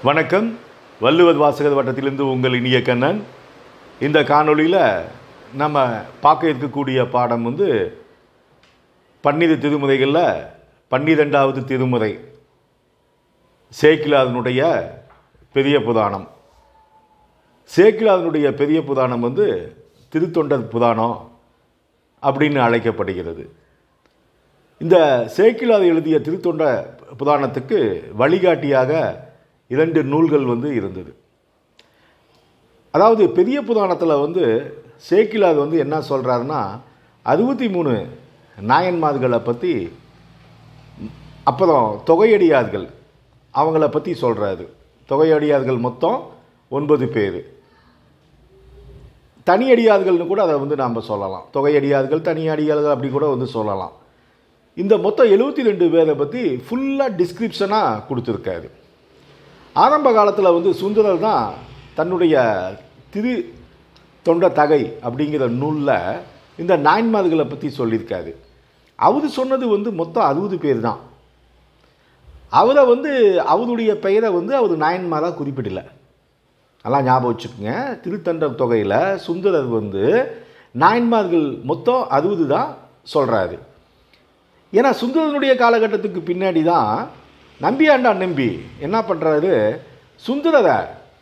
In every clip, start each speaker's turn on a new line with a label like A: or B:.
A: வணக்கம் வள்ளுவர் வாசகர் வட்டத்திலிருந்து உங்கள் இனிய கண்ணன் இந்த காணொளியில் நம்ம பார்க்க இருக்கக்கூடிய பாடம் வந்து பன்னிரு திருமுறைகளில் பன்னிரெண்டாவது திருமுறை சேக்கிலாதனுடைய பெரிய புராணம் சேக்கிலாதனுடைய பெரிய புராணம் வந்து திருத்தொண்டர் புராணம் அப்படின்னு அழைக்கப்படுகிறது இந்த சேக்கிலாது எழுதிய திருத்தொண்ட புராணத்துக்கு வழிகாட்டியாக இரண்டு நூல்கள் வந்து இருந்தது அதாவது பெரிய புராணத்தில் வந்து சேக்கிலாது வந்து என்ன சொல்கிறாருன்னா அறுபத்தி மூணு நாயன்மார்களை பற்றி அப்புறம் தொகையடியார்கள் அவங்கள பற்றி சொல்கிறாரு தொகையடியார்கள் மொத்தம் ஒன்பது பேர் தனியடியார்கள்னு கூட அதை வந்து நாம் சொல்லலாம் தொகையடியார்கள் தனியடியார்கள் அப்படி கூட வந்து சொல்லலாம் இந்த மொத்தம் எழுபத்தி ரெண்டு பேரை பற்றி ஃபுல்லாக டிஸ்கிரிப்ஷனாக கொடுத்துருக்காரு ஆரம்ப காலத்தில் வந்து சுந்தரர் தான் தன்னுடைய திரு தொண்ட தகை அப்படிங்கிற நூலில் இந்த நாயன்மார்களை பற்றி சொல்லியிருக்காரு அவர் சொன்னது வந்து மொத்தம் அறுபது பேர் தான் அவரை வந்து அவருடைய பெயரை வந்து அவர் நாயன்மாராக குறிப்பிடல நல்லா ஞாபகம் வச்சுக்கோங்க திருத்தண்ட தொகையில் சுந்தரர் வந்து நாயன்மார்கள் மொத்தம் அறுபது தான் சொல்கிறாரு ஏன்னா சுந்தரனுடைய காலகட்டத்துக்கு பின்னாடி தான் நம்பியாண்டான் நம்பி என்ன பண்ணுறாரு சுந்தரரை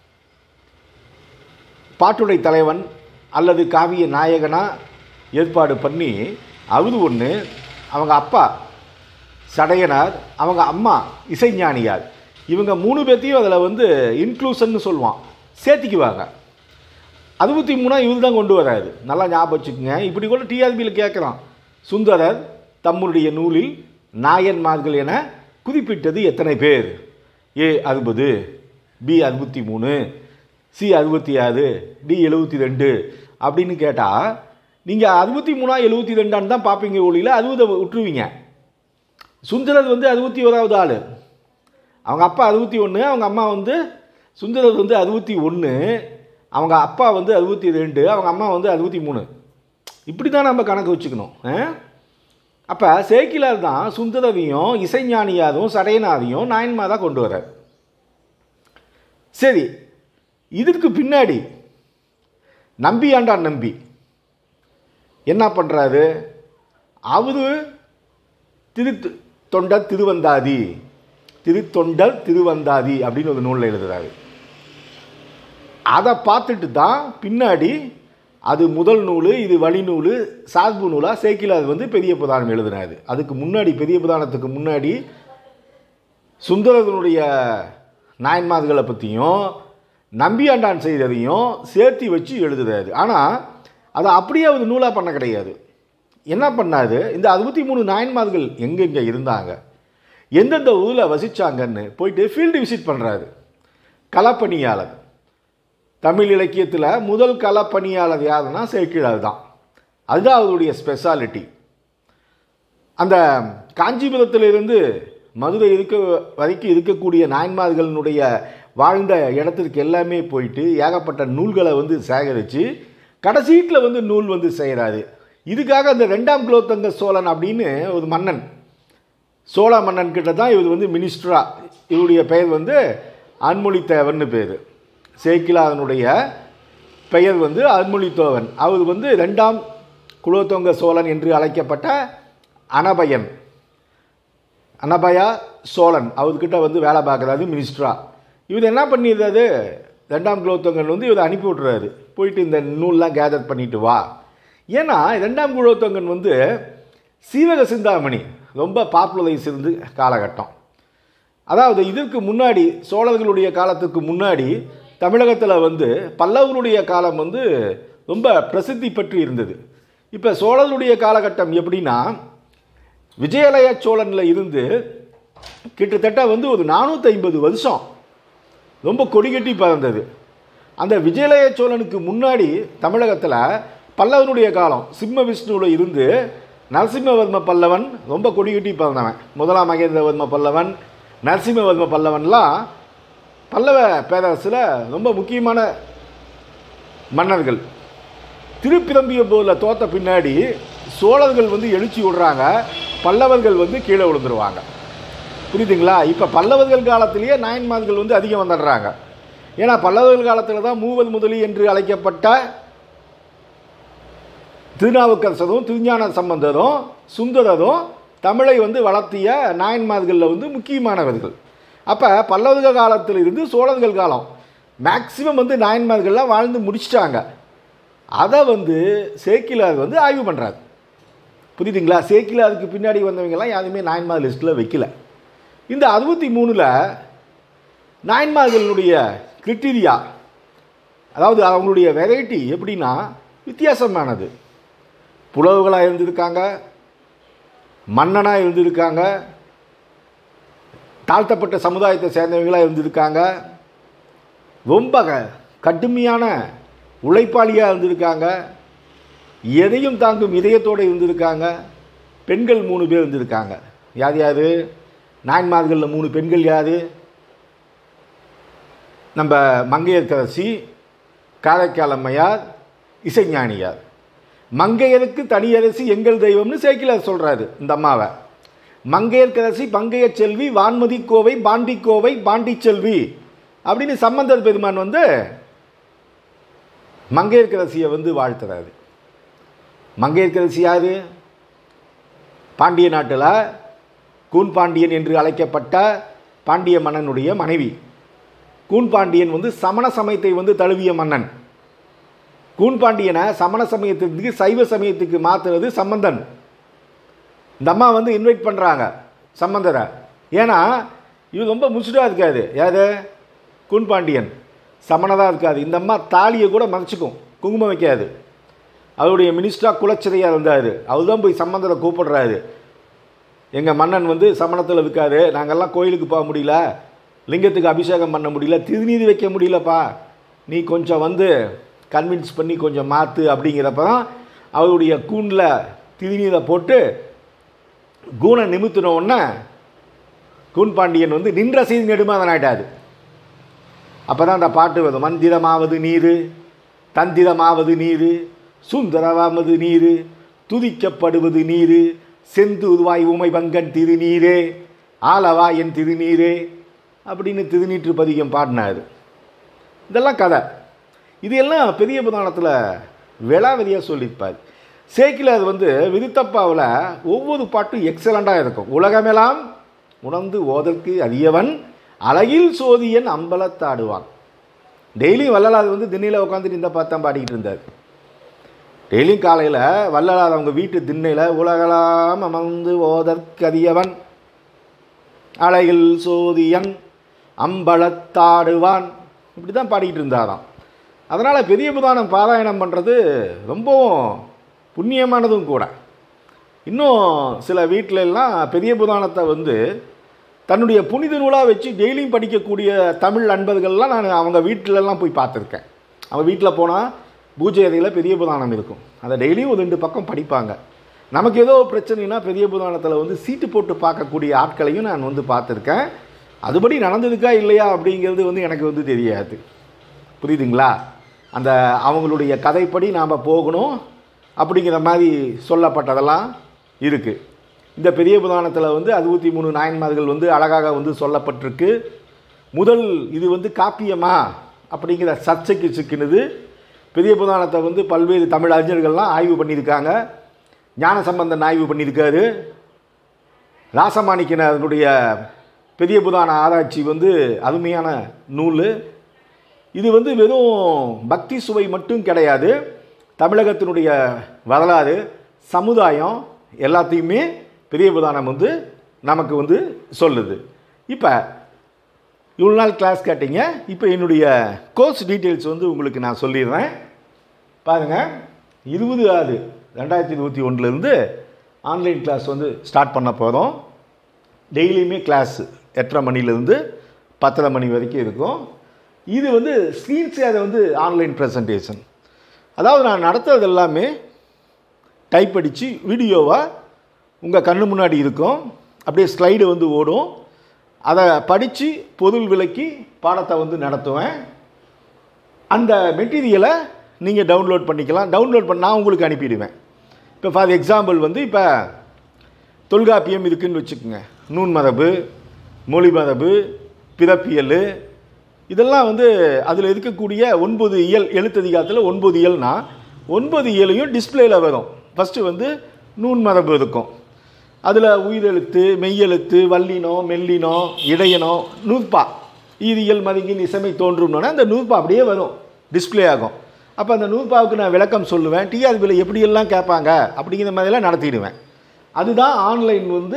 A: பாட்டுடை தலைவன் அல்லது காவிய நாயகனாக ஏற்பாடு பண்ணி அவரு ஒன்று அவங்க அப்பா சடையனார் அவங்க அம்மா இசைஞானியார் இவங்க மூணு பேர்த்தையும் அதில் வந்து இன்க்ளூஷன் சொல்லுவான் சேர்த்திக்குவாங்க அறுபத்தி மூணா இவர் தான் கொண்டு வராது நல்லா ஞாபகம் வச்சுக்கோங்க இப்படி கூட டிஆர்பியில் கேட்குறான் சுந்தரர் தம்முடைய நூலில் நாயன்மார்கள் என குறிப்பிட்டது எத்தனை பேர் ஏ அறுபது பி அறுபத்தி மூணு சி அறுபத்தி ஆறு டி எழுபத்தி ரெண்டு அப்படின்னு கேட்டால் நீங்கள் அறுபத்தி மூணா எழுபத்தி ரெண்டான்னு தான் பார்ப்பீங்க ஒளியில் அறுபதை விட்டுருவீங்க சுந்தரர் வந்து அறுபத்தி ஓராவது ஆள் அவங்க அப்பா அறுபத்தி ஒன்று அவங்க அம்மா வந்து சுந்தரர் வந்து அறுபத்தி ஒன்று அவங்க அப்பா வந்து அறுபத்தி ரெண்டு அவங்க அம்மா வந்து அறுபத்தி மூணு இப்படி தான் நம்ம கணக்கு வச்சுக்கணும் அப்போ சேக்கிலார் தான் சுந்தரரையும் இசைஞானியாரும் சடையனாரையும் நாயன்மா தான் கொண்டு வர்றார் சரி இதற்கு பின்னாடி நம்பி ஆண்டான் நம்பி என்ன பண்ணுறாரு அவரு திரு தொண்டர் திருவந்தாதி திருத்தொண்டர் திருவந்தாதி அப்படின்னு ஒரு நூலில் எழுதுறாரு அதை பார்த்துட்டு தான் பின்னாடி அது முதல் நூல் இது வழிநூல் சார்பு நூலாக சேக்கிலார் வந்து பெரிய புராணம் எழுதினாரு அதுக்கு முன்னாடி பெரிய புராணத்துக்கு முன்னாடி சுந்தரனுடைய நாயன்மார்களை பற்றியும் நம்பியாண்டான் செய்ததையும் சேர்த்தி வச்சு எழுதுறாரு ஆனால் அதை அப்படியே அவர் நூலாக பண்ண கிடையாது என்ன பண்ணாரு இந்த அறுபத்தி மூணு நாயன்மார்கள் எங்கெங்கே இருந்தாங்க எந்தெந்த ஊரில் வசித்தாங்கன்னு போயிட்டு ஃபீல்டு விசிட் பண்ணுறாரு களப்பணியாளர் தமிழ் இலக்கியத்தில் முதல் களப்பணியாளர் யாருன்னா சேக்கிழார் தான் அதுதான் அவருடைய ஸ்பெஷாலிட்டி அந்த காஞ்சிபுரத்திலிருந்து மதுரை இருக்க வரைக்கும் இருக்கக்கூடிய நாயன்மார்களினுடைய வாழ்ந்த இடத்திற்கு எல்லாமே போயிட்டு ஏகப்பட்ட நூல்களை வந்து சேகரித்து கடைசீட்டில் வந்து நூல் வந்து செய்கிறாரு இதுக்காக அந்த ரெண்டாம் குலோத்தங்க சோழன் அப்படின்னு ஒரு மன்னன் சோழ மன்னன் கிட்ட தான் இவர் வந்து மினிஸ்டரா இவருடைய பெயர் வந்து அன்மொழித்தேவன் பேர் சேக்கிலாதனுடைய பெயர் வந்து அன்மொழித்தோவன் அவர் வந்து ரெண்டாம் குலோத்தொங்க சோழன் என்று அழைக்கப்பட்ட அனபயன் அனபயா சோழன் அவர்கிட்ட வந்து வேலை பார்க்குறாரு மினிஸ்டரா இவர் என்ன பண்ணிடுறாரு ரெண்டாம் குலோத்தொங்கன் வந்து இவர் அனுப்பி விட்றாரு போயிட்டு இந்த நூல்லாம் கேதர் பண்ணிட்டு வா ஏன்னா ரெண்டாம் குலோத்தொங்கன் வந்து சீவக சிந்தாமணி ரொம்ப பாப்புலரைஸ் இருந்து காலகட்டம் அதாவது இதற்கு முன்னாடி சோழர்களுடைய காலத்துக்கு முன்னாடி தமிழகத்தில் வந்து பல்லவனுடைய காலம் வந்து ரொம்ப பிரசித்தி பெற்று இருந்தது இப்போ சோழர்களுடைய காலகட்டம் எப்படின்னா விஜயலய சோழனில் இருந்து கிட்டத்தட்ட வந்து ஒரு நானூற்றி ஐம்பது வருஷம் ரொம்ப கொடிகட்டி பறந்தது அந்த விஜயலய சோழனுக்கு முன்னாடி தமிழகத்தில் பல்லவனுடைய காலம் சிம்ம விஷ்ணுவில் இருந்து நரசிம்மவர்ம பல்லவன் ரொம்ப கொடிகட்டி பறந்தவன் முதலாம் மகேந்திரவர்ம பல்லவன் நரசிம்மவர்ம பல்லவன்லாம் பல்லவ பேரரசில் ரொம்ப முக்கியமான மன்னர்கள் திருப்பிரம்பிய போரில் தோத்த பின்னாடி சோழர்கள் வந்து எழுச்சி விடுறாங்க பல்லவர்கள் வந்து கீழே விழுந்துருவாங்க புரியுதுங்களா இப்போ பல்லவர்கள் காலத்திலேயே நாயன்மார்கள் வந்து அதிகம் வந்துடுறாங்க ஏன்னா பல்லவர்கள் காலத்தில் தான் மூவல் முதலி என்று அழைக்கப்பட்ட திருநாவுக்கரசரும் திருஞான சம்பந்தரும் சுந்தரரும் தமிழை வந்து வளர்த்திய நாயன்மார்களில் வந்து முக்கியமானவர்கள் அப்போ பல்லவர்கள் காலத்திலிருந்து சோழர்கள் காலம் மேக்சிமம் வந்து நாயன்மார்கள்லாம் வாழ்ந்து முடிச்சிட்டாங்க அதை வந்து சேக்கிலார் வந்து ஆய்வு பண்ணுறாரு புரியுதுங்களா சேக்கிலாருக்கு பின்னாடி வந்தவங்கெல்லாம் யாருமே நாயன்மார் லிஸ்ட்டில் வைக்கல இந்த அறுபத்தி மூணில் நாயன்மார்களுடைய கிரிட்டீரியா அதாவது அவங்களுடைய வெரைட்டி எப்படின்னா வித்தியாசமானது புலவுகளாக இருந்திருக்காங்க மன்னனாக இருந்திருக்காங்க தாழ்த்தப்பட்ட சமுதாயத்தை சேர்ந்தவங்களாக இருந்திருக்காங்க ரொம்ப க- கடுமையான உழைப்பாளியாக இருந்திருக்காங்க எதையும் தாங்கும் இதயத்தோடு இருந்திருக்காங்க பெண்கள் மூணு பேர் இருந்திருக்காங்க யார் யார் நாயன்மார்களில் மூணு பெண்கள் யார் நம்ம மங்கையர்கரசி காரைக்கால் அம்மையார் இசைஞானியார் மங்கையருக்கு தனியரசி எங்கள் தெய்வம்னு சேக்கிலார் சொல்கிறாரு இந்த அம்மாவை மங்கையர்கரசி பங்கைய செல்வி வான்மதி கோவை பாண்டி கோவை பாண்டி செல்வி அப்படின்னு சம்பந்தர் பெருமான் வந்து மங்கையர்கரசியை வந்து வாழ்த்துறாரு மங்கையர்கரசி யாரு பாண்டிய நாட்டில் கூன் பாண்டியன் என்று அழைக்கப்பட்ட பாண்டிய மன்னனுடைய மனைவி கூன் பாண்டியன் வந்து சமண சமயத்தை வந்து தழுவிய மன்னன் கூன் பாண்டியனை சமண சமயத்துக்கு சைவ சமயத்துக்கு மாற்றுறது சம்பந்தன் இந்த அம்மா வந்து இன்வைட் பண்ணுறாங்க சம்பந்தரை ஏன்னா இது ரொம்ப முசுடாக இருக்காது யாரு கூன் பாண்டியன் சமணதாக இருக்காது இந்த அம்மா தாலியை கூட மறைச்சிக்கும் குங்குமம் வைக்காது அவருடைய மினிஸ்டராக குலச்சிறையாக இருந்தார் அவர் தான் போய் சம்பந்தரை கூப்பிடுறாரு எங்கள் மன்னன் வந்து சமணத்தில் இருக்காரு நாங்கள்லாம் கோயிலுக்கு போக முடியல லிங்கத்துக்கு அபிஷேகம் பண்ண முடியல திருநீதி வைக்க முடியலப்பா நீ கொஞ்சம் வந்து கன்வின்ஸ் பண்ணி கொஞ்சம் மாற்று அப்படிங்கிறப்ப தான் அவருடைய கூண்டில் திருநீரை போட்டு கூனை நிமித்தின உடனே கூன் பாண்டியன் வந்து நின்ற செய்தி நெடுமாதன் ஆயிட்டாரு அப்போ தான் அந்த பாட்டு வரும் மந்திரமாவது நீரு தந்திரமாவது நீரு சுந்தரமாவது நீரு துதிக்கப்படுவது நீரு செந்தூர்வாய் உமை பங்கன் திருநீரே ஆலவா என் திருநீரே அப்படின்னு திருநீற்று பதிகம் பாடினார் இதெல்லாம் கதை இது எல்லாம் பெரிய புராணத்தில் விலாவரியாக சொல்லியிருப்பார் சேக்கில் அது வந்து விருத்தப்பாவில் ஒவ்வொரு பாட்டும் எக்ஸலண்ட்டாக இருக்கும் உலகமெல்லாம் உணர்ந்து ஓதற்கு அரியவன் அழகில் சோதியன் அம்பலத்தாடுவான் டெய்லியும் வள்ளலார் வந்து திண்ணையில் உட்காந்துட்டு இந்த பாத்தான் பாடிக்கிட்டு இருந்தார் டெய்லியும் காலையில் வள்ளலார் அவங்க வீட்டு திண்ணையில் உலகலாம் அமர்ந்து ஓதற்கரியவன் அழகில் சோதியன் அம்பலத்தாடுவான் இப்படி தான் பாடிக்கிட்டு இருந்தாராம் அதனால் பெரிய புராணம் பாராயணம் பண்ணுறது ரொம்பவும் புண்ணியமானதும் கூட இன்னும் சில வீட்டில எல்லாம் பெரிய புராணத்தை வந்து தன்னுடைய புனித நூலாக வச்சு டெய்லியும் படிக்கக்கூடிய தமிழ் நண்பர்கள்லாம் நான் அவங்க வீட்டிலலாம் போய் பார்த்துருக்கேன் அவங்க வீட்டில் போனால் பூஜை அறையில் பெரிய புராணம் இருக்கும் அதை டெய்லியும் ஒரு ரெண்டு பக்கம் படிப்பாங்க நமக்கு ஏதோ பிரச்சனைனா பெரிய புராணத்தில் வந்து சீட்டு போட்டு பார்க்கக்கூடிய ஆட்களையும் நான் வந்து பார்த்துருக்கேன் அதுபடி நடந்ததுக்கா இல்லையா அப்படிங்கிறது வந்து எனக்கு வந்து தெரியாது புரியுதுங்களா அந்த அவங்களுடைய கதைப்படி நாம் போகணும் அப்படிங்கிற மாதிரி சொல்லப்பட்டதெல்லாம் இருக்குது இந்த பெரிய புராணத்தில் வந்து அறுபத்தி மூணு நாயன்மார்கள் வந்து அழகாக வந்து சொல்லப்பட்டிருக்கு முதல் இது வந்து காப்பியமா அப்படிங்கிற சர்ச்சைக்கு சிக்கினது பெரிய புராணத்தை வந்து பல்வேறு தமிழ் அறிஞர்கள்லாம் ஆய்வு பண்ணியிருக்காங்க ஞான சம்பந்தன் ஆய்வு பண்ணியிருக்காரு ராசமாணிக்கனருடைய பெரிய புராண ஆராய்ச்சி வந்து அருமையான நூல் இது வந்து வெறும் பக்தி சுவை மட்டும் கிடையாது தமிழகத்தினுடைய வரலாறு சமுதாயம் எல்லாத்தையுமே பெரிய புராணம் வந்து நமக்கு வந்து சொல்லுது இப்போ இவ்வளோ நாள் கிளாஸ் கேட்டீங்க இப்போ என்னுடைய கோர்ஸ் டீட்டெயில்ஸ் வந்து உங்களுக்கு நான் சொல்லிடுறேன் பாருங்கள் இருபது ஆறு ரெண்டாயிரத்தி இருபத்தி ஒன்றுலேருந்து ஆன்லைன் கிளாஸ் வந்து ஸ்டார்ட் பண்ண போகிறோம் டெய்லியுமே கிளாஸ் எட்டரை மணிலேருந்து பத்தரை மணி வரைக்கும் இருக்கும் இது வந்து ஸ்க்ரீன் ஷேர் வந்து ஆன்லைன் ப்ரெசன்டேஷன் அதாவது நான் நடத்துறது எல்லாமே டைப் அடித்து வீடியோவாக உங்கள் கண்ணு முன்னாடி இருக்கும் அப்படியே ஸ்லைடு வந்து ஓடும் அதை படித்து பொருள் விளக்கி பாடத்தை வந்து நடத்துவேன் அந்த மெட்டீரியலை நீங்கள் டவுன்லோட் பண்ணிக்கலாம் டவுன்லோட் பண்ண நான் உங்களுக்கு அனுப்பிடுவேன் இப்போ ஃபார் எக்ஸாம்பிள் வந்து இப்போ தொல்காப்பியம் இருக்குன்னு வச்சுக்கோங்க நூன் மரபு மொழி மரபு பிறப்பியல் இதெல்லாம் வந்து அதில் இருக்கக்கூடிய ஒன்பது இயல் எழுத்ததிகாரத்தில் ஒன்பது இயல்னா ஒன்பது இயலையும் டிஸ்பிளேயில் வரும் ஃபஸ்ட்டு வந்து நூன் மரபு இருக்கும் அதில் உயிரெழுத்து மெய்யெழுத்து வல்லினம் மெல்லினம் இடையனம் நூற்பா ஈரியல் மதிங்கின் இசைமை தோன்றும்னோடனே அந்த நூற்பா அப்படியே வரும் டிஸ்ப்ளே ஆகும் அப்போ அந்த நூற்பாவுக்கு நான் விளக்கம் சொல்லுவேன் டிஆர்பியில் எப்படியெல்லாம் கேட்பாங்க அப்படிங்கிற மாதிரிலாம் நடத்திடுவேன் அதுதான் ஆன்லைன் வந்து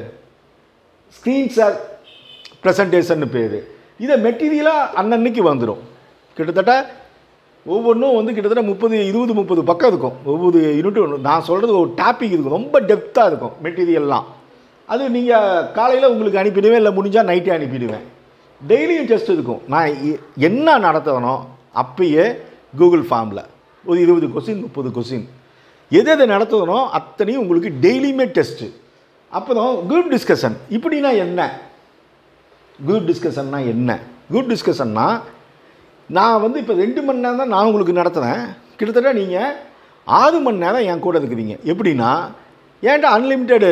A: ஸ்க்ரீன் ஷேர் ப்ரெசன்டேஷன் பேர் இதை மெட்டீரியலாக அன்னன்னைக்கு வந்துடும் கிட்டத்தட்ட ஒவ்வொன்றும் வந்து கிட்டத்தட்ட முப்பது இருபது முப்பது பக்கம் இருக்கும் ஒவ்வொரு யூனிட்டும் நான் சொல்கிறது ஒரு டாபிக் இருக்கும் ரொம்ப டெப்த்தாக இருக்கும் மெட்டீரியல்லாம் அது நீங்கள் காலையில் உங்களுக்கு அனுப்பிடுவேன் இல்லை முடிஞ்சால் நைட்டே அனுப்பிடுவேன் டெய்லியும் டெஸ்ட் இருக்கும் நான் எ- என்ன நடத்தணும் அப்பயே கூகுள் ஃபார்மில் ஒரு இருபது கொஸ்டின் முப்பது கொஸ்டின் எது எதை நடத்தணும் அத்தனையும் உங்களுக்கு டெய்லியுமே டெஸ்ட்டு அப்புறம் குரூப் டிஸ்கஷன் இப்படின்னா என்ன குரூப் டிஸ்கஷன்னா என்ன குரூப் டிஸ்கஷன்னா நான் வந்து இப்போ ரெண்டு மணி நேரம் தான் நான் உங்களுக்கு நடத்துகிறேன் கிட்டத்தட்ட நீங்கள் ஆறு மணி நேரம் என் கூட இருக்கிறீங்க எப்படின்னா ஏன்டா அன்லிமிட்டெடு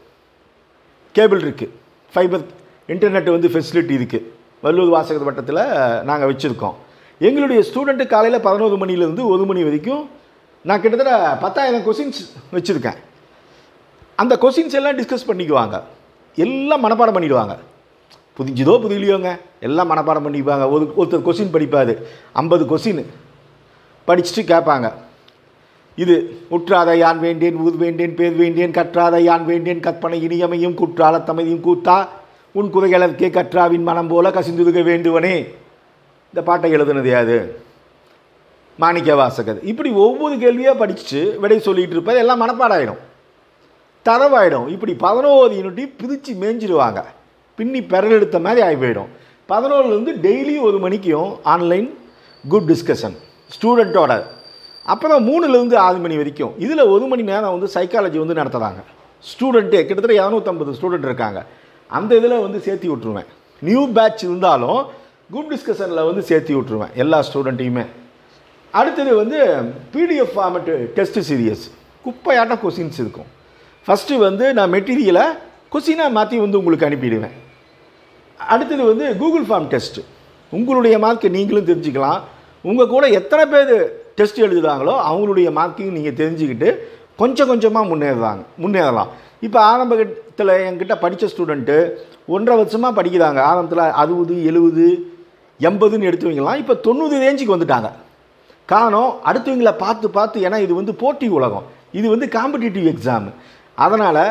A: கேபிள் இருக்குது ஃபைபர் இன்டர்நெட் வந்து ஃபெசிலிட்டி இருக்குது வல்லூர் வாசகர் வட்டத்தில் நாங்கள் வச்சுருக்கோம் எங்களுடைய ஸ்டூடெண்ட்டு காலையில் பதினோரு மணிலேருந்து ஒரு மணி வரைக்கும் நான் கிட்டத்தட்ட பத்தாயிரம் கொஸ்டின்ஸ் வச்சுருக்கேன் அந்த கொஸ்டின்ஸ் எல்லாம் டிஸ்கஸ் பண்ணிக்குவாங்க எல்லாம் மனப்பாடம் பண்ணிடுவாங்க புதிஞ்சுதோ புதியலையோங்க எல்லாம் மனப்பாடம் பண்ணிக்குவாங்க ஒரு ஒருத்தர் கொஸ்டின் படிப்பார் ஐம்பது கொஸ்டின் படிச்சுட்டு கேட்பாங்க இது உற்றாத யான் வேண்டேன் ஊர் வேண்டேன் பேர் வேண்டேன் கற்றாத யான் வேண்டேன் கற்பனை இனியமையும் குற்றால தமதியும் கூத்தா உன் குறைகளற்கே கற்றாவின் மனம் போல கசிந்துருக வேண்டுவனே இந்த பாட்டை எழுதுனது யாது மாணிக்க வாசகர் இப்படி ஒவ்வொரு கேள்வியாக படிச்சுட்டு விடை சொல்லிட்டு இருப்பார் எல்லாம் மனப்பாடாயிடும் தரவாயிடும் இப்படி பதினோரு யூனிட்டி பிரித்து மேய்ஞ்சிடுவாங்க பின்னி பெறலெடுத்த மாதிரி ஆகி போயிடும் பதினோருலேருந்து டெய்லி ஒரு மணிக்கும் ஆன்லைன் குட் டிஸ்கஷன் ஸ்டூடெண்ட்டோட அப்புறம் மூணுலேருந்து ஆறு மணி வரைக்கும் இதில் ஒரு மணி நேரம் வந்து சைக்காலஜி வந்து நடத்துகிறாங்க ஸ்டூடெண்ட்டே கிட்டத்தட்ட இரநூத்தம்பது ஸ்டூடெண்ட் இருக்காங்க அந்த இதில் வந்து சேர்த்தி விட்ருவேன் நியூ பேட்ச் இருந்தாலும் குரூப் டிஸ்கஷனில் வந்து சேர்த்தி விட்ருவேன் எல்லா ஸ்டூடெண்ட்டையுமே அடுத்தது வந்து பிடிஎஃப் ஃபார்மெட்டு டெஸ்ட் சீரியஸ் குப்பையாட்ட கொஸ்டின்ஸ் இருக்கும் ஃபஸ்ட்டு வந்து நான் மெட்டீரியலை கொஸ்டினாக மாற்றி வந்து உங்களுக்கு அனுப்பிடுவேன் அடுத்தது வந்து கூகுள் ஃபார்ம் டெஸ்ட் உங்களுடைய மார்க்கை நீங்களும் தெரிஞ்சுக்கலாம் உங்கள் கூட எத்தனை பேர் டெஸ்ட் எழுதுறாங்களோ அவங்களுடைய மார்க்கையும் நீங்கள் தெரிஞ்சுக்கிட்டு கொஞ்சம் கொஞ்சமாக முன்னேறுறாங்க முன்னேறலாம் இப்போ ஆரம்பத்தில் என்கிட்ட படித்த ஸ்டூடெண்ட்டு ஒன்றரை வருஷமாக படிக்கிறாங்க ஆரம்பத்தில் அறுபது எழுபது எண்பதுன்னு எடுத்து வைக்கலாம் இப்போ தொண்ணூறு ரேஞ்சுக்கு வந்துட்டாங்க காரணம் அடுத்தவங்களை பார்த்து பார்த்து ஏன்னா இது வந்து போட்டி உலகம் இது வந்து காம்படிட்டிவ் எக்ஸாம் அதனால்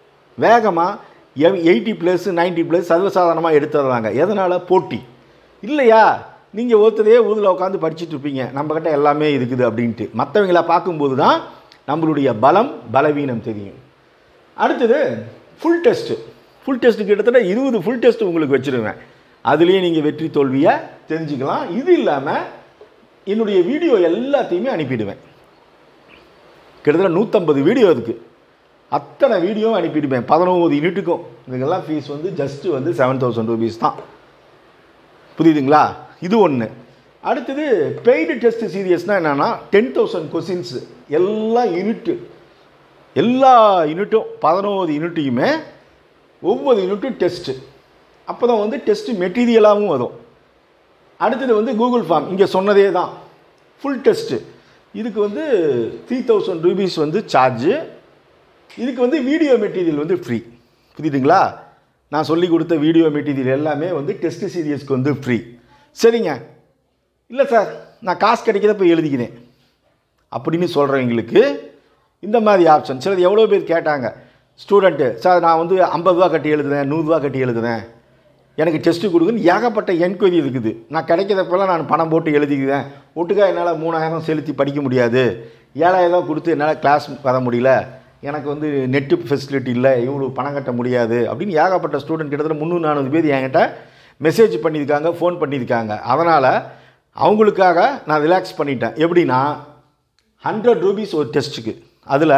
A: வேகமாக எயிட்டி ப்ளஸ் நைன்ட்டி ப்ளஸ் சர்வசாதாரணமாக எடுத்துடுறாங்க எதனால் போட்டி இல்லையா நீங்கள் ஒருத்தரையே ஊரில் உட்காந்து படிச்சுட்டு இருப்பீங்க நம்மக்கிட்ட எல்லாமே இருக்குது அப்படின்ட்டு மற்றவங்கள பார்க்கும்போது தான் நம்மளுடைய பலம் பலவீனம் தெரியும் அடுத்தது ஃபுல் டெஸ்ட்டு ஃபுல் டெஸ்ட்டு கிட்டத்தட்ட இருபது ஃபுல் டெஸ்ட் உங்களுக்கு வச்சுருவேன் அதுலேயே நீங்கள் வெற்றி தோல்வியை தெரிஞ்சுக்கலாம் இது இல்லாமல் என்னுடைய வீடியோ எல்லாத்தையுமே அனுப்பிடுவேன் கிட்டத்தட்ட நூற்றம்பது வீடியோ இருக்குது அத்தனை வீடியோவும் அனுப்பிடுவேன் பதினொம்பது யூனிட்டுக்கும் இதுக்கெல்லாம் ஃபீஸ் வந்து ஜஸ்ட்டு வந்து செவன் தௌசண்ட் ருபீஸ் தான் புரியுதுங்களா இது ஒன்று அடுத்தது பெய்டு டெஸ்ட் சீரியஸ்னால் என்னென்னா டென் தௌசண்ட் கொஸ்டின்ஸ் எல்லா யூனிட்டு எல்லா யூனிட்டும் பதினோரு யூனிட்டையுமே ஒவ்வொரு யூனிட்டும் டெஸ்ட்டு அப்போ தான் வந்து டெஸ்ட்டு மெட்டீரியலாகவும் வரும் அடுத்தது வந்து கூகுள் ஃபார்ம் இங்கே சொன்னதே தான் ஃபுல் டெஸ்ட்டு இதுக்கு வந்து த்ரீ தௌசண்ட் ருபீஸ் வந்து சார்ஜு இதுக்கு வந்து வீடியோ மெட்டீரியல் வந்து ஃப்ரீ புரியுதுங்களா நான் சொல்லி கொடுத்த வீடியோ மெட்டீரியல் எல்லாமே வந்து டெஸ்ட் சீரியஸ்க்கு வந்து ஃப்ரீ சரிங்க இல்லை சார் நான் காசு கிடைக்கிறப்ப எழுதிக்கிறேன் அப்படின்னு சொல்கிறவங்களுக்கு இந்த மாதிரி ஆப்ஷன் சிலது எவ்வளோ பேர் கேட்டாங்க ஸ்டூடெண்ட்டு சார் நான் வந்து ஐம்பது ரூபா கட்டி எழுதுறேன் நூறுரூவா கட்டி எழுதுறேன் எனக்கு டெஸ்ட்டு கொடுக்குன்னு ஏகப்பட்ட என்கொயரி இருக்குது நான் கிடைக்கிறப்பெல்லாம் நான் பணம் போட்டு எழுதிக்கிறேன் ஒட்டுக்கா என்னால் மூணாயிரம் செலுத்தி படிக்க முடியாது ஏழாயிரம் கொடுத்து என்னால் கிளாஸ் வர முடியல எனக்கு வந்து நெட்டு ஃபெசிலிட்டி இல்லை இவ்வளோ பணம் கட்ட முடியாது அப்படின்னு ஏகப்பட்ட ஸ்டூடெண்ட் கிட்டத்தட்ட முந்நூறு நானூறு பேர் என்கிட்ட மெசேஜ் பண்ணியிருக்காங்க ஃபோன் பண்ணியிருக்காங்க அதனால் அவங்களுக்காக நான் ரிலாக்ஸ் பண்ணிட்டேன் எப்படின்னா ஹண்ட்ரட் ரூபீஸ் ஒரு டெஸ்ட்டுக்கு அதில்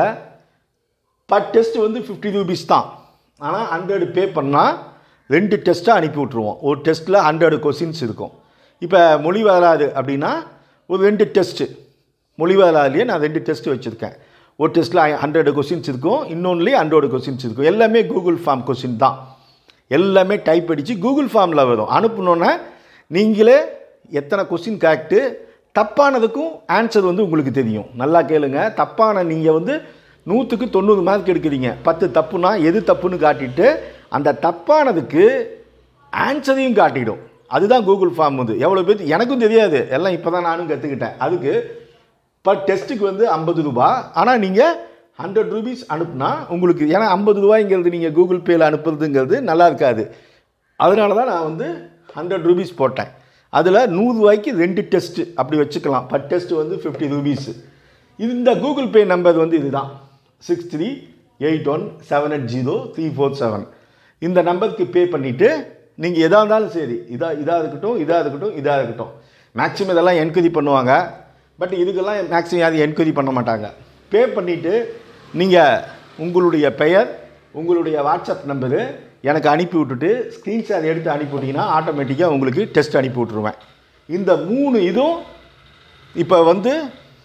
A: பர் டெஸ்ட் வந்து ஃபிஃப்டி ரூபீஸ் தான் ஆனால் ஹண்ட்ரட் பே பண்ணால் ரெண்டு டெஸ்ட்டாக அனுப்பி விட்ருவோம் ஒரு டெஸ்ட்டில் ஹண்ட்ரட் கொஸ்டின்ஸ் இருக்கும் இப்போ மொழி வராது அப்படின்னா ஒரு ரெண்டு டெஸ்ட்டு மொழி வராதுலேயே நான் ரெண்டு டெஸ்ட் வச்சுருக்கேன் ஒரு டெஸ்ட்டில் ஹண்ட்ரட் கொஸ்டின்ஸ் இருக்கும் இன்னொன்றுலேயே ஹண்ட்ரட் கொஸ்டின்ஸ் இருக்கும் எல்லாமே கூகுள் ஃபார்ம் கொஸ்டின் தான் எல்லாமே டைப் அடித்து கூகுள் ஃபார்மில் வரும் அனுப்புனோன்னே நீங்களே எத்தனை கொஸ்டின் கரெக்டு தப்பானதுக்கும் ஆன்சர் வந்து உங்களுக்கு தெரியும் நல்லா கேளுங்க தப்பான நீங்கள் வந்து நூற்றுக்கு தொண்ணூறு மார்க் எடுக்கிறீங்க பத்து தப்புனா எது தப்புன்னு காட்டிட்டு அந்த தப்பானதுக்கு ஆன்சரையும் காட்டிடும் அதுதான் கூகுள் ஃபார்ம் வந்து எவ்வளோ பேர் எனக்கும் தெரியாது எல்லாம் இப்போ தான் நானும் கற்றுக்கிட்டேன் அதுக்கு பர் டெஸ்ட்டுக்கு வந்து ஐம்பது ரூபா ஆனால் நீங்கள் ஹண்ட்ரட் ருபீஸ் அனுப்புனா உங்களுக்கு ஏன்னா ஐம்பது ரூபாய்ங்கிறது நீங்கள் கூகுள் பேயில் அனுப்புறதுங்கிறது நல்லா இருக்காது அதனால தான் நான் வந்து ஹண்ட்ரட் ருபீஸ் போட்டேன் அதில் நூறுரூவாய்க்கு ரெண்டு டெஸ்ட்டு அப்படி வச்சுக்கலாம் பர் டெஸ்ட் வந்து ஃபிஃப்டி ருபீஸு இது இந்த கூகுள் பே நம்பர் வந்து இதுதான் six three eight one seven eight zero three four seven இந்த நம்பருக்கு பே பண்ணிவிட்டு நீங்கள் எதாக இருந்தாலும் சரி இதாக இதாக இருக்கட்டும் இதாக இருக்கட்டும் இதாக இருக்கட்டும் மேக்ஸிமம் இதெல்லாம் என்கொயரி பண்ணுவாங்க பட் இதுக்கெல்லாம் மேக்ஸிமம் யாரும் என்கொயரி பண்ண மாட்டாங்க பே பண்ணிவிட்டு நீங்கள் உங்களுடைய பெயர் உங்களுடைய வாட்ஸ்அப் நம்பரு எனக்கு அனுப்பி விட்டுட்டு ஸ்க்ரீன்ஷாட் எடுத்து அனுப்பி விட்டிங்கன்னா ஆட்டோமேட்டிக்காக உங்களுக்கு டெஸ்ட் அனுப்பி விட்ருவேன் இந்த மூணு இதுவும் இப்போ வந்து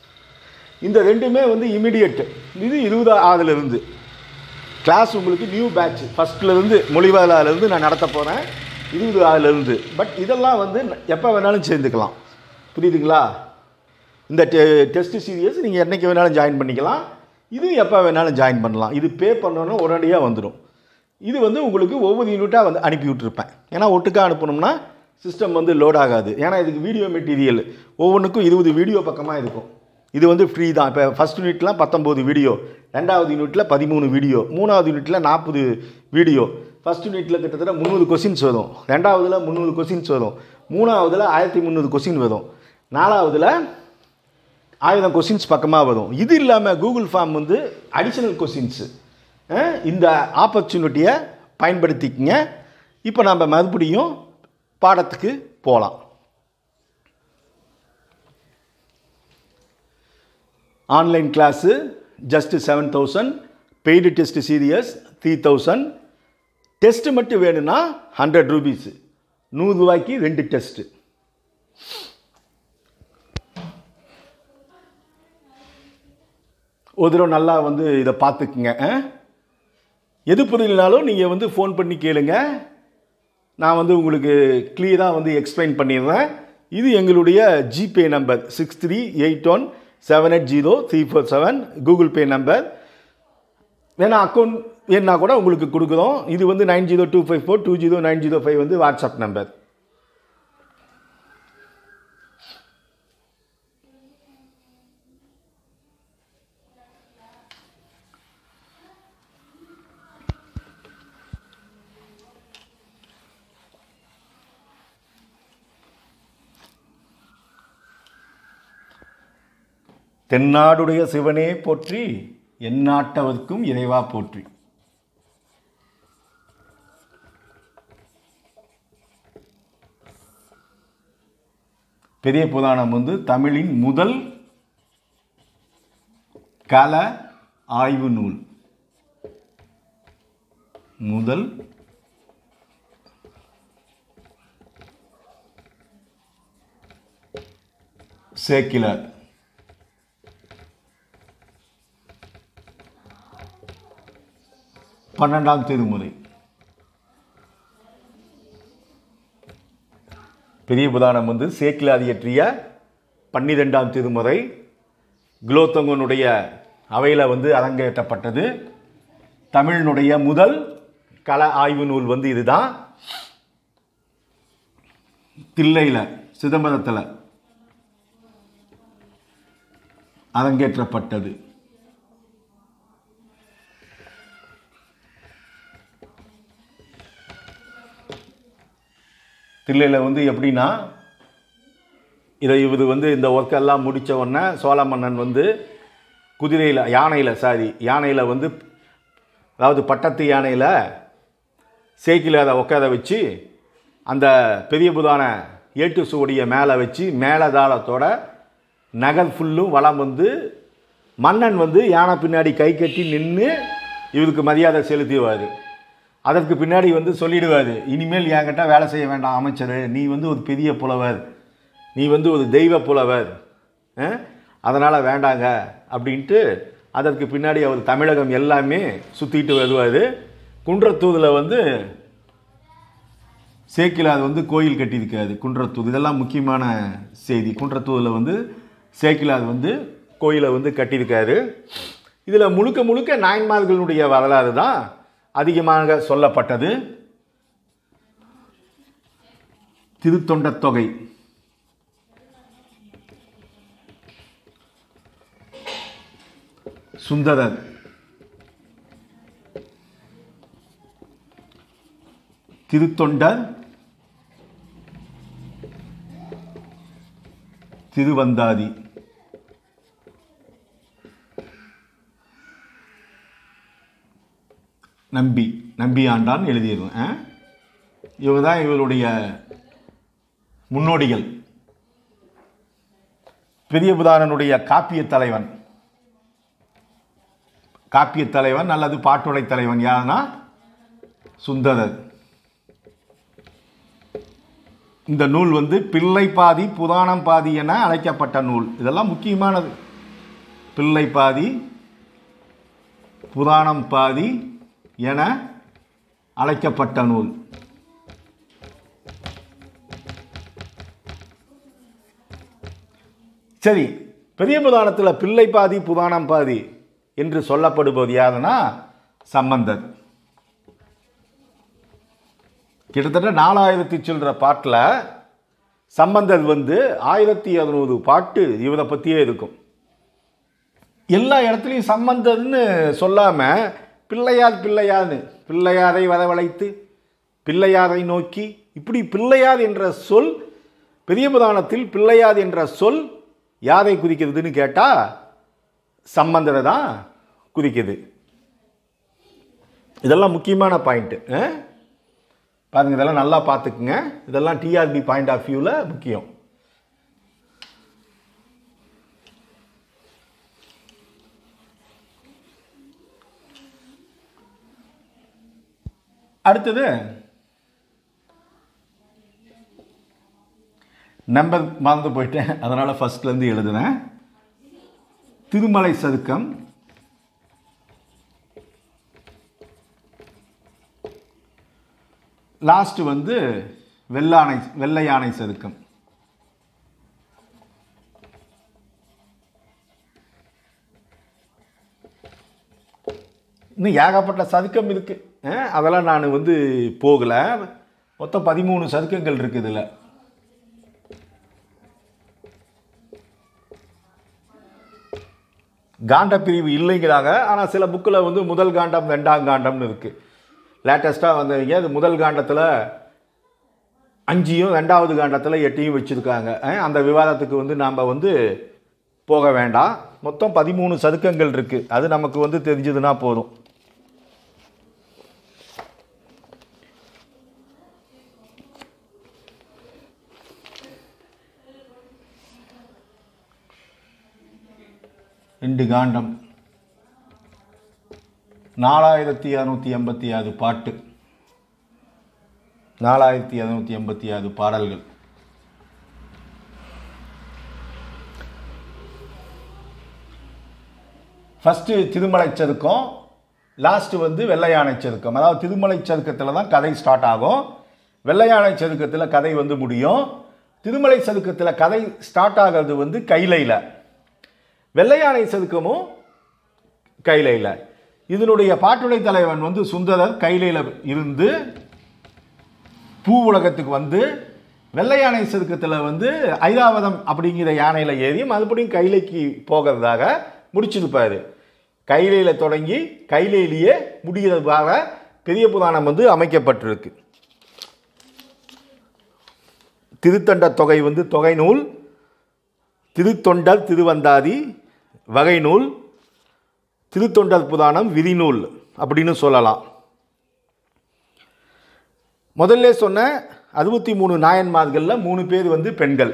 A: இந்த ரெண்டுமே வந்து இமிடியட் இது இருபது ஆறுலேருந்து கிளாஸ் உங்களுக்கு நியூ பேட்ச் ஃபஸ்ட்லேருந்து மொழிவாளாலேருந்து நான் நடத்த போகிறேன் இருபது ஆறுலேருந்து பட் இதெல்லாம் வந்து எப்போ வேணாலும் சேர்ந்துக்கலாம் புரியுதுங்களா இந்த டெ டெஸ்ட் சீரியஸ் நீங்கள் என்றைக்கு வேணாலும் ஜாயின் பண்ணிக்கலாம் இது எப்போ வேணாலும் ஜாயின் பண்ணலாம் இது பே பண்ணோன்னா உடனடியாக வந்துடும் இது வந்து உங்களுக்கு ஒவ்வொரு யூனிட்டாக வந்து அனுப்பி விட்டுருப்பேன் ஏன்னா ஒட்டுக்கா அனுப்பணும்னா சிஸ்டம் வந்து லோட் ஆகாது ஏன்னா இதுக்கு வீடியோ மெட்டீரியல் ஒவ்வொன்றுக்கும் இருபது வீடியோ பக்கமாக இருக்கும் இது வந்து ஃப்ரீ தான் இப்போ ஃபஸ்ட் யூனிட்லாம் பத்தொம்போது வீடியோ ரெண்டாவது யூனிட்டில் பதிமூணு வீடியோ மூணாவது யூனிட்டில் நாற்பது வீடியோ ஃபஸ்ட் யூனிட்டில் கிட்டத்தட்ட முந்நூறு கொஸ்டின்ஸ் வரும் ரெண்டாவதுல முந்நூறு கொஸ்டின்ஸ் வரும் மூணாவதுல ஆயிரத்தி முந்நூறு கொஸ்டின் வரும் நாலாவதுல ஆயிரம் கொஸ்டின்ஸ் பக்கமாக வரும் இது இல்லாமல் கூகுள் ஃபார்ம் வந்து அடிஷனல் கொஸ்டின்ஸு இந்த ஆப்பர்ச்சுனிட்டியை பயன்படுத்திக்கங்க இப்போ நம்ம மறுபடியும் பாடத்துக்கு போகலாம் online class just seven thousand paid test series three thousand test மட்டும் வேணும்னா ஹண்ட்ரட் ருபீஸு நூறுரூவாய்க்கு ரெண்டு டெஸ்ட்டு ஒரு தடவை நல்லா வந்து இதை பார்த்துக்குங்க ஆ? எது புரியலனாலும் நீங்கள் வந்து ஃபோன் பண்ணி கேளுங்க நான் வந்து உங்களுக்கு கிளியராக வந்து எக்ஸ்பிளைன் பண்ணிடுறேன் இது எங்களுடைய GPay number six three eight one seven eight zero three four seven Google Pay number வேணா அக்கௌண்ட் வேணா கூட உங்களுக்கு கொடுக்குறோம் இது வந்து nine zero two five four two zero nine zero five வந்து வாட்ஸ்அப் நம்பர் தென்னாடுடைய சிவனே போற்றி எந்நாட்டவர்க்கும் இறைவா போற்றி பெரிய புராணம் வந்து தமிழின் முதல் கல ஆய்வு நூல் முதல் சேக்கிலர் பன்னெண்டாம் திருமுறை பெரிய புராணம் வந்து சேக்கிலாதி இயற்றிய பன்னிரெண்டாம் திருமுறை குலோத்தங்கனுடைய அவையில் வந்து அரங்கேற்றப்பட்டது தமிழினுடைய முதல் கல ஆய்வு நூல் வந்து இதுதான் தில்லையில் சிதம்பரத்தில் அரங்கேற்றப்பட்டது தில்லையில் வந்து எப்படின்னா இதை இது வந்து இந்த ஒர்க்கெல்லாம் முடித்த உடனே சோழ மன்னன் வந்து குதிரையில் யானையில் சாரி யானையில் வந்து அதாவது பட்டத்து யானையில் சேக்கில் அதை உட்கார வச்சு அந்த பெரிய புதான ஏட்டு சுவடியை மேலே வச்சு மேலதாளத்தோட நகர் ஃபுல்லும் வளம் வந்து மன்னன் வந்து யானை பின்னாடி கை கட்டி நின்று இவருக்கு மரியாதை செலுத்துவார் அதற்கு பின்னாடி வந்து சொல்லிடுவார் இனிமேல் என்கிட்ட வேலை செய்ய வேண்டாம் அமைச்சர் நீ வந்து ஒரு பெரிய புலவர் நீ வந்து ஒரு தெய்வ புலவர் அதனால் வேண்டாங்க அப்படின்ட்டு அதற்கு பின்னாடி அவர் தமிழகம் எல்லாமே சுற்றிட்டு வருவார் குன்றத்தூரில் வந்து சேக்கிலார் வந்து கோயில் கட்டியிருக்காரு குன்றத்தூர் இதெல்லாம் முக்கியமான செய்தி குன்றத்தூரில் வந்து சேக்கிலார் வந்து கோயிலை வந்து கட்டியிருக்காரு இதில் முழுக்க முழுக்க நாயன்மார்களுடைய வரலாறு தான் அதிகமாக சொல்லப்பட்டது திருத்தொண்டத் தொகை சுந்தரர் திருத்தொண்டர் திருவந்தாதி நம்பி நம்பி ஆண்டான் எழுதியிருந்தேன் இவங்க தான் இவருடைய முன்னோடிகள் பெரிய புதாரனுடைய காப்பிய தலைவன் காப்பிய தலைவன் அல்லது பாட்டுடை தலைவன் யாருன்னா சுந்தரர் இந்த நூல் வந்து பிள்ளை பாதி புராணம் பாதி என அழைக்கப்பட்ட நூல் இதெல்லாம் முக்கியமானது பிள்ளை பாதி புராணம் பாதி என அழைக்கப்பட்ட நூல் சரி பெரிய புராணத்தில் பிள்ளை பாதி புராணம் பாதி என்று சொல்லப்படுவது யாருன்னா சம்பந்தர் கிட்டத்தட்ட நாலாயிரத்தி சில்லற பாட்டில் சம்பந்தர் வந்து ஆயிரத்தி இரநூறு பாட்டு இவரை பற்றியே இருக்கும் எல்லா இடத்துலையும் சம்பந்தர்னு சொல்லாமல் பிள்ளையார் பிள்ளையார்னு பிள்ளையாரை வரவழைத்து பிள்ளையாரை நோக்கி இப்படி பிள்ளையார் என்ற சொல் பெரிய புராணத்தில் பிள்ளையார் என்ற சொல் யாரை குறிக்கிறதுன்னு கேட்டால் சம்பந்தரை தான் குறிக்குது இதெல்லாம் முக்கியமான பாயிண்ட்டு பாருங்க இதெல்லாம் நல்லா பார்த்துக்குங்க இதெல்லாம் டிஆர்பி பாயிண்ட் ஆஃப் வியூவில் முக்கியம் அடுத்தது நம்பர் மறந்து போயிட்டேன் அதனால் ஃபஸ்ட்லேருந்து எழுதுனேன் திருமலை சதுக்கம் லாஸ்ட் வந்து வெள்ளானை வெள்ளை யானை சதுக்கம் இன்னும் ஏகப்பட்ட சதுக்கம் இருக்கு அஹ், அதெல்லாம் நான் வந்து போகலை மொத்தம் பதிமூணு சதுக்கங்கள் இருக்குது இதில் காண்ட பிரிவு இல்லைங்கிறாங்க ஆனால் சில புக்கில் வந்து முதல் காண்டம் ரெண்டாம் காண்டம்னு இருக்குது லேட்டஸ்ட்டாக வந்தவங்க அது முதல் காண்டத்தில் அஞ்சையும் ரெண்டாவது காண்டத்தில் எட்டையும் வச்சுருக்காங்க அந்த விவாதத்துக்கு வந்து நாம் வந்து போக வேண்டாம் மொத்தம் பதிமூணு சதுக்கங்கள் இருக்குது அது நமக்கு வந்து தெரிஞ்சதுன்னா போதும் ரெண்டு காண்டம் நாலாயிரத்தி இரநூத்தி எண்பத்தி ஆறு பாட்டு நாலாயிரத்தி இரநூத்தி எண்பத்தி ஆறு பாடல்கள் ஃபஸ்ட்டு திருமலை சதுக்கம் லாஸ்ட்டு வந்து வெள்ளையானை சதுக்கம் அதாவது திருமலை சதுக்கத்தில் தான் கதை ஸ்டார்ட் ஆகும் வெள்ளையானை சதுக்கத்தில் கதை வந்து முடியும் திருமலை சதுக்கத்தில் கதை ஸ்டார்ட் ஆகிறது வந்து கைலையில் வெள்ளையானை சதுக்கமும் கைலையில் இதனுடைய பாட்டுடை தலைவன் வந்து சுந்தரர் கைலையில் இருந்து பூ உலகத்துக்கு வந்து வெள்ளை யானை சதுக்கத்தில் வந்து ஐராவதம் அப்படிங்கிற யானையில் ஏறி மறுபடியும் கைலைக்கு போகிறதாக முடிச்சிருப்பார் கைலையில் தொடங்கி கைலையிலேயே முடிகிறதாக பெரிய புராணம் வந்து அமைக்கப்பட்டிருக்கு திருத்தண்ட தொகை வந்து தொகை நூல் திருத்தொண்டர் திருவந்தாதி வகை நூல் திருத்தொண்டர் புராணம் விதிநூல் அப்படின்னு சொல்லலாம் முதல்ல சொன்ன அறுபத்தி மூணு நாயன்மார்களில் மூணு பேர் வந்து பெண்கள்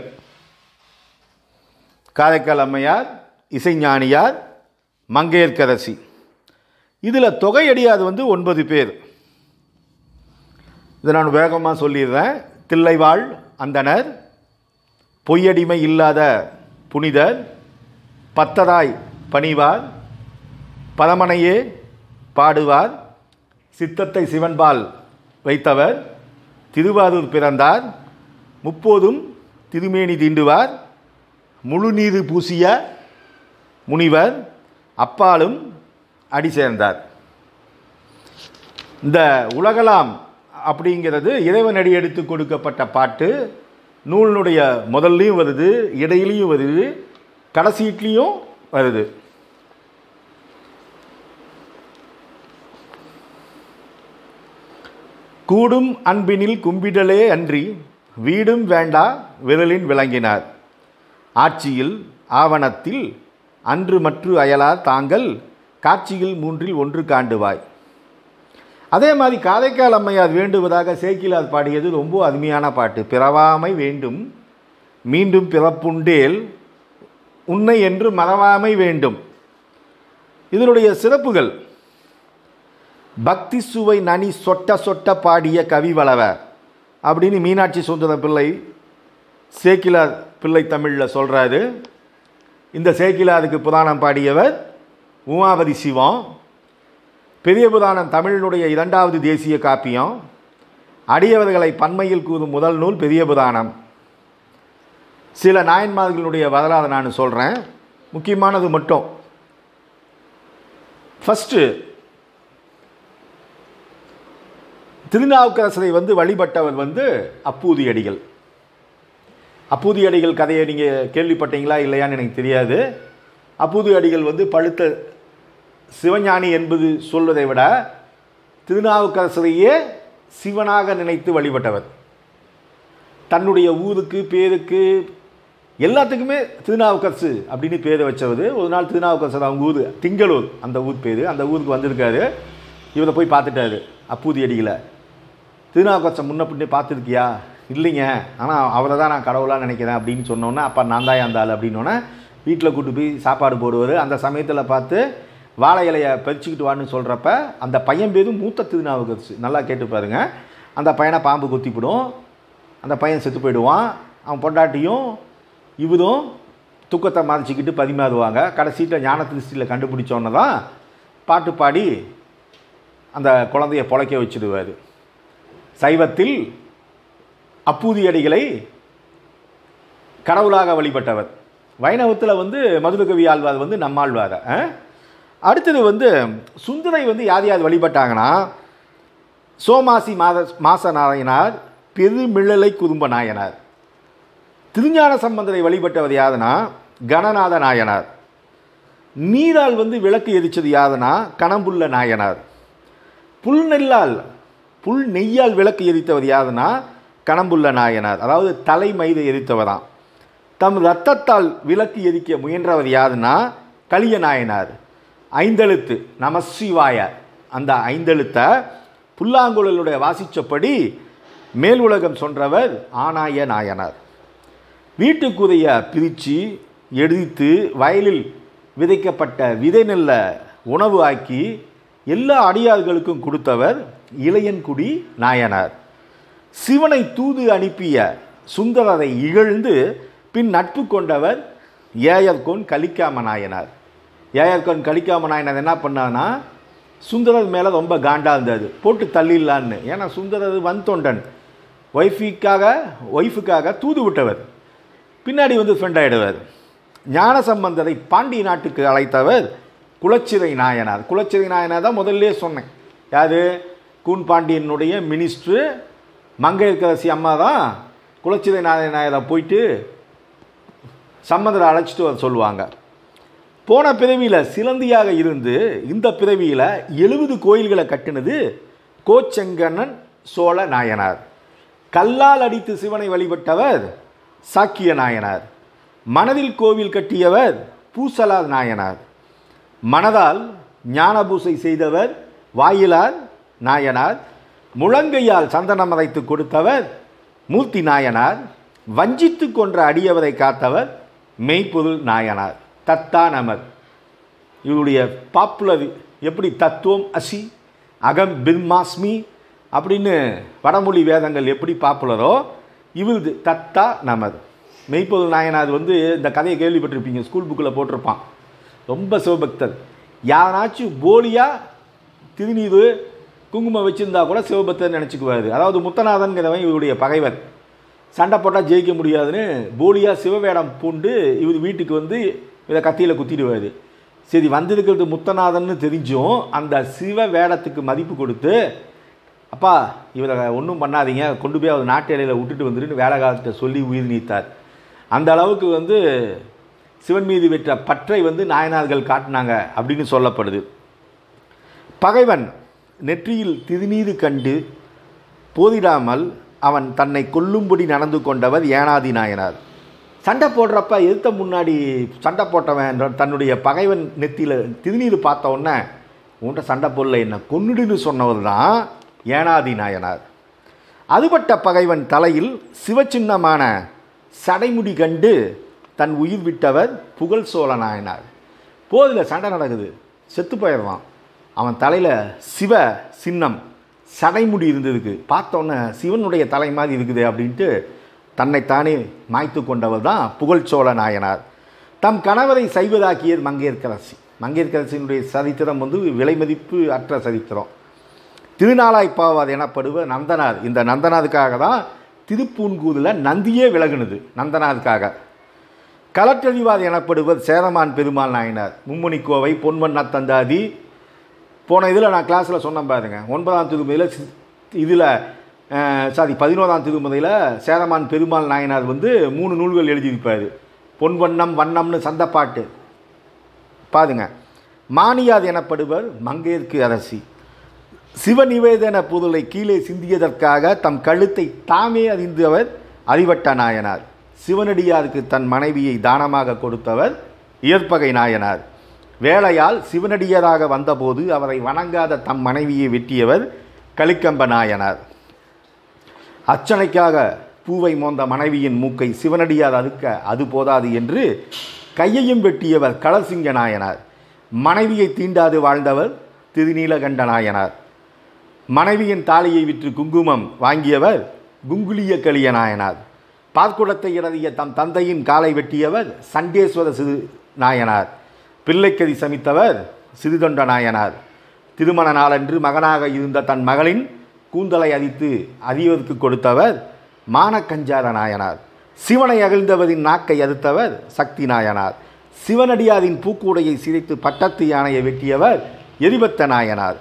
A: காரைக்கால் அம்மையார் இசைஞானியார் மங்கையர்க்கரசி இதில் தொகையடியார் வந்து ஒன்பது பேர் இதை நான் வேகமாக சொல்லிடுறேன் தில்லைவாழ் அந்தனர் பொய்யடிமை இல்லாத புனிதர் பத்தராய் பணிவார் பரமனையே பாடுவார் சித்தத்தை சிவன்பால் வைத்தவர் திருவாரூர் பிறந்தார் முப்போதும் திருமேனி தீண்டுவார் முழுநீது பூசிய முனிவர் அப்பாலும் அடி சேர்ந்தார் இந்த உலகலாம் அப்படிங்கிறது இறைவனடி எடுத்து கொடுக்கப்பட்ட பாட்டு நூலினுடைய முதல்லையும் வருது இடையிலையும் வருது கடைசீட்லேயும் வருது கூடும் அன்பினில் கும்பிடலே அன்றி வீடும் வேண்டா விரலின் விளங்கினார் ஆட்சியில் ஆவணத்தில் அன்று மற்று அயலார் தாங்கள் காட்சியில் மூன்றில் ஒன்று காண்டுவாய் அதே மாதிரி காரைக்கால் அம்மையார் வேண்டுவதாக சேக்கிலார் பாடியது ரொம்ப அருமையான பாட்டு பிறவாமை வேண்டும் மீண்டும் பிறப்புண்டேல் உன்னை என்று மறவாமை வேண்டும் இதனுடைய சிறப்புகள் பக்தி சுவை நனி சொட்ட சொட்ட பாடிய கவி வளவ அப்படின்னு மீனாட்சி சுந்தர பிள்ளை சேக்கிலார் பிள்ளை தமிழில் சொல்கிறாரு இந்த சேக்கிலாருக்கு புராணம் பாடியவர் உமாபதி சிவம் பெரிய புராணம் தமிழினுடைய இரண்டாவது தேசிய காப்பியம் அடியவர்களை பன்மையில் கூறும் முதல் நூல் பெரிய புராணம் சில நாயன்மார்களுடைய வரலாறு நான் சொல்கிறேன் முக்கியமானது மட்டும் ஃபஸ்ட்டு திருநாவுக்கரசரை வந்து வழிபட்டவர் வந்து அப்பூதி அடிகள் அப்பூதி அடிகள் கதையை நீங்கள் கேள்விப்பட்டீங்களா இல்லையான்னு எனக்கு தெரியாது அப்பூதி அடிகள் வந்து பழுத்த சிவஞானி என்பது சொல்வதை விட திருநாவுக்கரசரையே சிவனாக நினைத்து வழிபட்டவர் தன்னுடைய ஊருக்கு பேருக்கு எல்லாத்துக்குமே திருநாவுக்கரசு அப்படின்னு பேரை வச்சவர் ஒரு நாள் திருநாவுக்கரசர் அவங்க ஊர் திங்களூர் அந்த ஊர் பேர் அந்த ஊருக்கு வந்திருக்காரு இவரை போய் பார்த்துட்டாரு அப்பூதி அடிகளை திருநாவுக்கரசன் முன்ன பின்னே பார்த்துருக்கியா இல்லைங்க ஆனால் அவரை தான் நான் கடவுளாக நினைக்கிறேன் அப்படின்னு சொன்னோன்னே அப்போ நான் தான் அந்த ஆள் அப்படின்னோன்னே வீட்டில் கூட்டு போய் சாப்பாடு போடுவார் அந்த சமயத்தில் பார்த்து வாழை இலையை பறிச்சுக்கிட்டு வான்னு சொல்கிறப்ப அந்த பையன் பேரும் மூத்த திருநாவுக்கரசு நல்லா கேட்டு பாருங்க அந்த பையனை பாம்பு கொத்திப்பிடும் அந்த பையன் செத்து போயிடுவான் அவன் பொண்டாட்டியும் இவரும் துக்கத்தை மறைச்சிக்கிட்டு பரிமாறுவாங்க கடைசியில் ஞான திருஷ்டியில் கண்டுபிடிச்சோன்னே தான் பாட்டு பாடி அந்த குழந்தைய பொழைக்க வச்சிடுவார் சைவத்தில் அப்பூதியடிகளை கடவுளாக வழிபட்டவர் வைணவத்தில் வந்து மதுரகவி ஆழ்வார் வந்து நம்மாழ்வார் ஆ? அடுத்தது வந்து சுந்தரை வந்து யார் யார் வழிபட்டாங்கன்னா சோமாசி மாத மாச நாயனார் பெருமிழலை குறும்ப நாயனார் திருஞான சம்பந்தரை வழிபட்டவர் யாருன்னா கணநாத நாயனார் நீரால் வந்து விளக்கு எரிச்சது யாருன்னா கணம்புள்ள நாயனார் புல் நெல்லால் புல் நெய்யால் விளக்கு எரித்தவர் யாருன்னா கணம்புள்ள நாயனார் அதாவது தலை மயிறு எரித்தவராம் தம் இரத்தத்தால் விளக்கு எரிக்க முயன்றவர் யாருன்னா கலிய நாயனார் ஐந்தெழுத்து நமசிவாய அந்த ஐந்தெழுத்தை புல்லாங்குழலுடைய வாசிச்சபடி மேல் உலகம் சொன்றவர் ஆனாய நாயனார் வீட்டுக்குரிய பிரித்து எடுத்து வயலில் விதைக்கப்பட்ட விதை நெல்லை உணவு ஆக்கி எல்லா அடியார்களுக்கும் கொடுத்தவர் இளையன்குடி நாயனார் சிவனை தூது அனுப்பிய சுந்தரரை இகழ்ந்து பின் நட்பு கொண்டவர் ஏயர்கோன் கலிக்காம நாயனார் ஏயர்கோன் கலிக்காம நாயனார் என்ன பண்ணார்னா சுந்தரர் மேலே ரொம்ப காண்டா இருந்தது போட்டு தள்ளிடலான்னு ஏன்னா சுந்தரர் வன் தொண்டன் ஒய்ஃபிக்காக ஒய்ஃபுக்காக தூது விட்டவர் பின்னாடி வந்து ஃப்ரெண்ட் ஆகிடுவார் ஞான சம்பந்தரை பாண்டி நாட்டுக்கு அழைத்தவர் குலச்சிறை நாயனார் குலச்சிறை நாயனார் தான் முதல்ல சொன்னேன் யார் கூன் பாண்டியனுடைய மினிஸ்ட்ரு மங்கையர்கரசி அம்மா தான் குலச்சிறை நாயனாரை போயிட்டு சம்பந்தரை அழைச்சிட்டு வர சொல்லுவாங்க போன பிறவியில் சிலந்தியாக இருந்து இந்த பிறவியில் எழுபது கோயில்களை கட்டினது கோச்செங்கண்ணன் சோழ நாயனார் கல்லால் அடித்து சிவனை வழிபட்டவர் சாக்கிய நாயனார் மனதில் கோவில் கட்டியவர் பூசலார் நாயனார் மனதால் ஞானபூசை செய்தவர் வாயிலார் நாயனார் முழங்கையால் சந்தனம் அரைத்து கொடுத்தவர் மூர்த்தி நாயனார் வஞ்சித்து கொன்ற அடியவரை காத்தவர் மெய்ப்பொருள் நாயனார் தத்தா நமர் இவருடைய பாப்புலர் எப்படி தத்துவம் அசி அகம் பிர்மாஸ்மி அப்படின்னு வடமொழி வேதங்கள் எப்படி பாப்புலரோ இவருது தத்தா நமது மெய்ப்பொருள் நாயனார் வந்து இந்த கதையை கேள்விப்பட்டிருப்பீங்க ஸ்கூல் புக்கில் போட்டிருப்பான் ரொம்ப சிவபக்தர் யாராச்சும் போலியாக திருநீர் குங்குமம் வச்சிருந்தா கூட சிவபக்தர் நினச்சிக்குவாரு அதாவது முத்தநாதன்கிறவன் இவருடைய பகைவர் சண்டை போட்டால் ஜெயிக்க முடியாதுன்னு போலியாக சிவவேடம் பூண்டு இவர் வீட்டுக்கு வந்து இதை கத்தியில் குத்திடுவார் சரி வந்திருக்கிறது முத்தநாதன்னு தெரிஞ்சும் அந்த சிவ வேடத்துக்கு மதிப்பு கொடுத்து அப்பா இவரை ஒன்றும் பண்ணாதீங்க கொண்டு போய் அவர் நாட்டு இலையில் விட்டுட்டு வந்துட்டு வேலைக்காரர்கிட்ட சொல்லி உயிர் நீத்தார் அந்த அளவுக்கு வந்து சிவன் மீது வெற்ற பற்றை வந்து நாயனார்கள் காட்டினாங்க அப்படின்னு சொல்லப்படுது பகைவன் நெற்றியில் திருநீறு கண்டு போதிடாமல் அவன் தன்னை கொல்லும்படி நடந்து கொண்டவர் ஏனாதி நாயனார் சண்டை போடுறப்ப எதிர்த்த முன்னாடி சண்டை போட்டவன் தன்னுடைய பகைவன் நெத்தியில் திருநீர் பார்த்த உடனே உன்கிட்ட சண்டை போடல என்ன கொன்னுடுன்னு சொன்னவர் தான் ஏனாதி நாயனார் அதுபட்ட பகைவன் தலையில் சிவச்சின்னமான சடைமுடி கண்டு தன் உயிர் விட்டவர் புகழ் சோழ நாயனார் போதில் சண்டை நடக்குது செத்து போயிடுவான் அவன் தலையில் சிவ சின்னம் சடைமுடி இருந்ததுக்கு பார்த்தோன்னே சிவனுடைய தலை மாதிரி இருக்குது அப்படின்ட்டு தன்னைத்தானே மாய்த்து கொண்டவர் தான் புகழ்ச்சோழ நாயனார் தம் கணவரை செய்வதாக்கியர் மங்கையர்க்கரசி மங்கையர்க்கரசியினுடைய சரித்திரம் வந்து விலைமதிப்பு அற்ற சரித்திரம் திருநாளாய்ப்பாவார் எனப்படுவ நந்தனார் இந்த நந்தனாருக்காக தான் திருப்பூன்கூரில் நந்தியே விலகுனது நந்தனாருக்காக கலற்றறிவார் எனப்படுவர் சேரமான் பெருமாள் நாயனார் மும்முனி கோவை பொன்வண்ண தந்தாதி போன இதில் நான் கிளாஸில் சொன்னேன் பாருங்க ஒன்பதாம் திருமுறையில் இதில் சாரி பதினோராம் திருமுறையில் சேரமான் பெருமாள் நாயனார் வந்து மூணு நூல்கள் எழுதியிருப்பார் பொன்வண்ணம் வண்ணம்னு சந்தப்பாட்டு பாருங்க மானியார் எனப்படுவர் மங்கையர்க்கு அரசி சிவநிவேதன புதலை கீழே சிந்தியதற்காக தம் கழுத்தை தாமே அறிந்தவர் அறிவட்ட நாயனார் சிவனடியாருக்கு தன் மனைவியை தானமாக கொடுத்தவர் இயற்பகை நாயனார் வேலையால் சிவனடியராக வந்தபோது அவரை வணங்காத தம் மனைவியை வெட்டியவர் கலிக்கம்ப நாயனார் அர்ச்சனைக்காக பூவை மோந்த மனைவியின் மூக்கை சிவனடியார் அறுக்க அது போதாது என்று கையையும் வெட்டியவர் களசிங்க நாயனார் மனைவியை தீண்டாது வாழ்ந்தவர் திருநீலகண்ட நாயனார் மனைவியின் தாலியை விற்று குங்குமம் வாங்கியவர் குங்குலிய கலிய நாயனார் பாற்குடத்தை இறதிய தம் தந்தையின் காலை வெட்டியவர் சண்டேஸ்வர சிறு நாயனார் பிள்ளைக்கதி சமித்தவர் சிறுதொண்ட நாயனார் திருமண நாளன்று மகனாக இருந்த தன் மகளின் கூந்தலை அரித்து அறிவதற்கு கொடுத்தவர் மானக்கஞ்சார நாயனார் சிவனை அகழ்ந்தவரின் நாக்கை அறுத்தவர் சக்தி நாயனார் சிவனடியாரின் பூக்கூடையை சிதைத்து பட்டத்து யானையை வெட்டியவர் எரிபத்த நாயனார்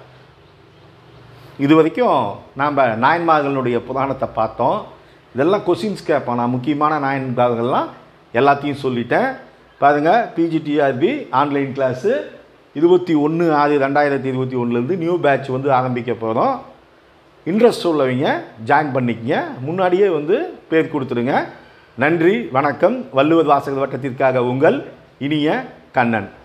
A: இது வரைக்கும் நாம் நாயன்மார்களுடைய புராணத்தை பார்த்தோம் இதெல்லாம் கொஷின்ஸ் கேட்போம் நான் முக்கியமான நாயன்மார்கள்லாம் எல்லாத்தையும் சொல்லிட்டேன் பாருங்கள் பிஜிடிஆர்பி ஆன்லைன் கிளாஸு இருபத்தி ஒன்று ஆறு ரெண்டாயிரத்தி இருபத்தி ஒன்றுலேருந்து நியூ பேட்ச் வந்து ஆரம்பிக்க போகிறோம் இன்ட்ரெஸ்ட் உள்ளவங்க ஜாயின் பண்ணிக்கங்க முன்னாடியே வந்து பேர் கொடுத்துருங்க நன்றி வணக்கம் வள்ளுவர் வாசகர் வட்டத்திற்காக உங்கள் இனிய கண்ணன்